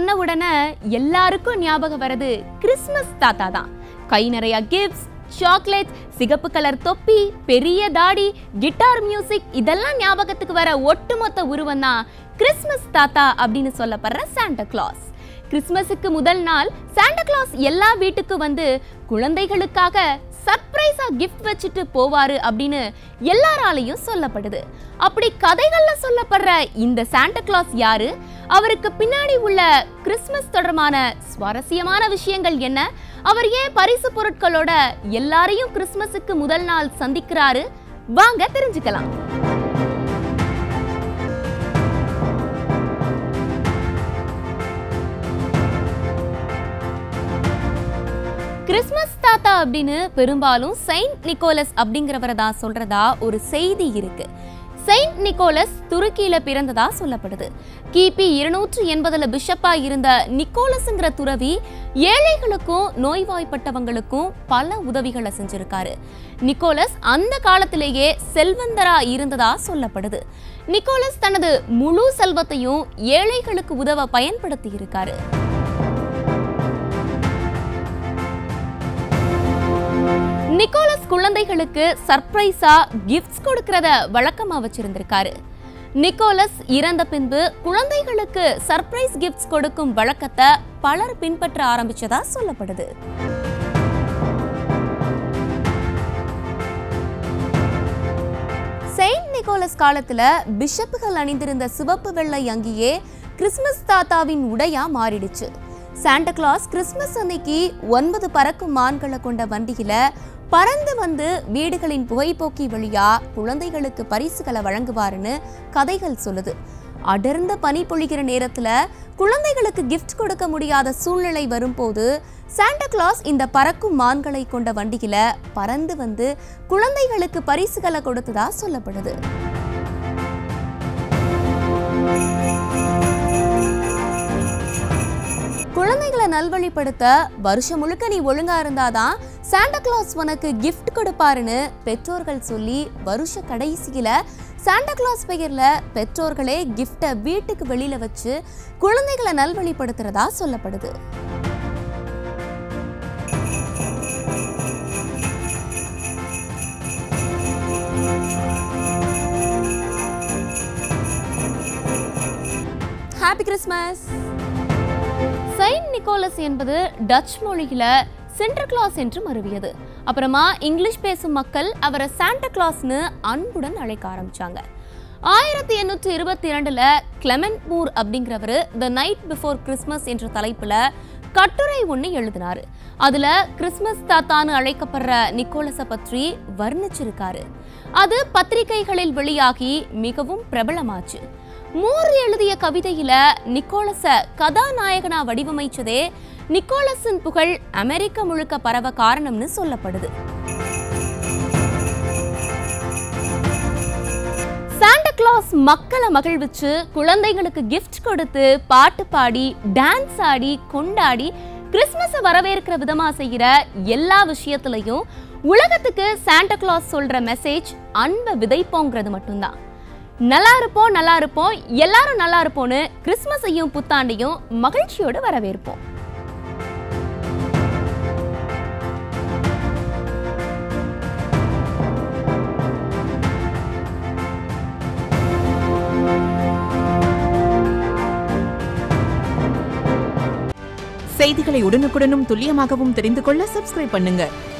சொன்ன உடனே எல்லாருக்கும் ஞாபகம் வர்றது கிறிஸ்மஸ் தாத்தா தான் கை நிறைய கிஃப்ட்ஸ் சாக்லேட்ஸ் சிகப்பு கலர் தொப்பி பெரிய தாடி கிட்டார் மியூசிக் இதெல்லாம் ஞாபகத்துக்கு வர ஒட்டுமொத்த உருவம் தான் கிறிஸ்மஸ் தாத்தா அப்படின்னு சொல்லப்படுற சாண்டா கிளாஸ் கிறிஸ்மஸுக்கு முதல் நாள் சாண்டா கிளாஸ் எல்லா வீட்டுக்கும் வந்து குழந்தைகளுக்காக சர்ப்ரைஸா கிஃப்ட் வச்சுட்டு போவாரு அப்படின்னு எல்லாராலையும் சொல்லப்படுது அப்படி கதைகள்ல சொல்லப்படுற இந்த சாண்டா கிளாஸ் யாரு அவருக்கு பின்னாடி உள்ள கிறிஸ்மஸ் தொடர்பான சுவாரஸ்யமான விஷயங்கள் என்ன அவர் ஏன் பரிசு பொருட்களோட எல்லாரையும் கிறிஸ்மஸுக்கு முதல் நாள் சந்திக்கிறாரு வாங்க தெரிஞ்சுக்கலாம் கிறிஸ்மஸ் தாத்தா அப்படின்னு பெரும்பாலும் செயின்ட் நிக்கோலஸ் அப்படிங்கிறவரை தான் சொல்றதா ஒரு செய்தி இருக்கு செயின்ட் நிக்கோலஸ் துருக்கியில பிறந்ததா சொல்லப்படுது கிபி இருநூற்று எண்பதுல பிஷப்பா இருந்த நிக்கோலஸ்ங்கிற துறவி ஏழைகளுக்கும் நோய்வாய்ப்பட்டவங்களுக்கும் பல உதவிகளை செஞ்சிருக்காரு நிக்கோலஸ் அந்த காலத்திலேயே செல்வந்தரா இருந்ததா சொல்லப்படுது நிக்கோலஸ் தனது முழு செல்வத்தையும் ஏழைகளுக்கு உதவ பயன்படுத்தி இருக்காரு நிக்கோலஸ் குழந்தைகளுக்கு சர்ப்ரைஸா கிஃப்ட்ஸ் கொடுக்கறத வழக்கமா வச்சிருந்திருக்காரு நிக்கோலஸ் இறந்த பின்பு குழந்தைகளுக்கு சர்ப்ரைஸ் கிஃப்ட்ஸ் கொடுக்கும் வழக்கத்தை பலர் பின்பற்ற ஆரம்பிச்சதா சொல்லப்படுது செயின்ட் நிக்கோலஸ் காலத்துல பிஷப்புகள் அணிந்திருந்த சிவப்பு வெள்ளை அங்கியே கிறிஸ்மஸ் தாத்தாவின் உடையா மாறிடுச்சு சாண்டா கிளாஸ் கிறிஸ்மஸ் அன்னைக்கு ஒன்பது பறக்கும் மான்களை கொண்ட வண்டியில பறந்து வந்து வீடுகளின் புகைப்போக்கி வழியா குழந்தைகளுக்கு பரிசுகளை வழங்குவாருன்னு கதைகள் சொல்லுது அடர்ந்த பனி பொழிகிற நேரத்துல குழந்தைகளுக்கு கிஃப்ட் கொடுக்க முடியாத சூழ்நிலை வரும்போது சாண்டா கிளாஸ் இந்த பறக்கும் மான்களை கொண்ட வண்டியில பறந்து வந்து குழந்தைகளுக்கு பரிசுகளை கொடுத்ததா சொல்லப்படுது குழந்தைகளை நல்வழிப்படுத்த வருஷம் முழுக்க நீ ஒழுங்கா இருந்தாதான் சாண்டா கிளாஸ் உனக்கு gift கொடுப்பாருன்னு பெற்றோர்கள் சொல்லி வருஷ கடைசியில சாண்டா கிளாஸ் பெயர்ல பெற்றோர்களே கிஃப்டை வீட்டுக்கு வெளியில வச்சு குழந்தைகளை நல்வழிப்படுத்துறதா சொல்லப்படுது ஹாப்பி கிறிஸ்மஸ் செயின்ட் நிக்கோலஸ் என்பது டச் மொழியில சென்டர் கிளாஸ் என்று மருவியது அப்புறமா இங்கிலீஷ் பேசும் மக்கள் அவரை சாண்டா கிளாஸ்னு அன்புடன் அழைக்க ஆரம்பிச்சாங்க ஆயிரத்தி எண்ணூற்றி இருபத்தி இரண்டுல கிளமெண்ட் மூர் அப்படிங்கிறவர் த நைட் பிஃபோர் கிறிஸ்மஸ் என்ற தலைப்புல கட்டுரை ஒன்று எழுதினாரு அதுல கிறிஸ்மஸ் தாத்தான்னு அழைக்கப்படுற நிக்கோலஸை பற்றி வர்ணிச்சிருக்காரு அது பத்திரிகைகளில் வெளியாகி மிகவும் பிரபலமாச்சு மூர் எழுதிய கவிதையில நிக்கோலஸ கதாநாயகனா வடிவமைச்சதே நிக்கோலஸின் புகழ் அமெரிக்க முழுக்க பரவ காரணம்னு சொல்லப்படுது சாண்டா கிளாஸ் மக்களை மகிழ்விச்சு குழந்தைகளுக்கு gift கொடுத்து பாட்டு பாடி டான்ஸ் ஆடி கொண்டாடி கிறிஸ்மஸை வரவேற்கிற விதமா செய்கிற எல்லா விஷயத்துலயும் உலகத்துக்கு சாண்டா கிளாஸ் சொல்ற மெசேஜ் அன்பை விதைப்போங்கிறது மட்டும்தான் நல்லா இருப்போம் நல்லா இருப்போம் எல்லாரும் நல்லா இருப்போம்னு கிறிஸ்மஸையும் புத்தாண்டையும் மகிழ்ச்சியோடு வரவேற்போம் செய்திகளை உடனுக்குடனும் துல்லியமாகவும் தெரிந்து கொள்ள சப்ஸ்கிரைப் பண்ணுங்க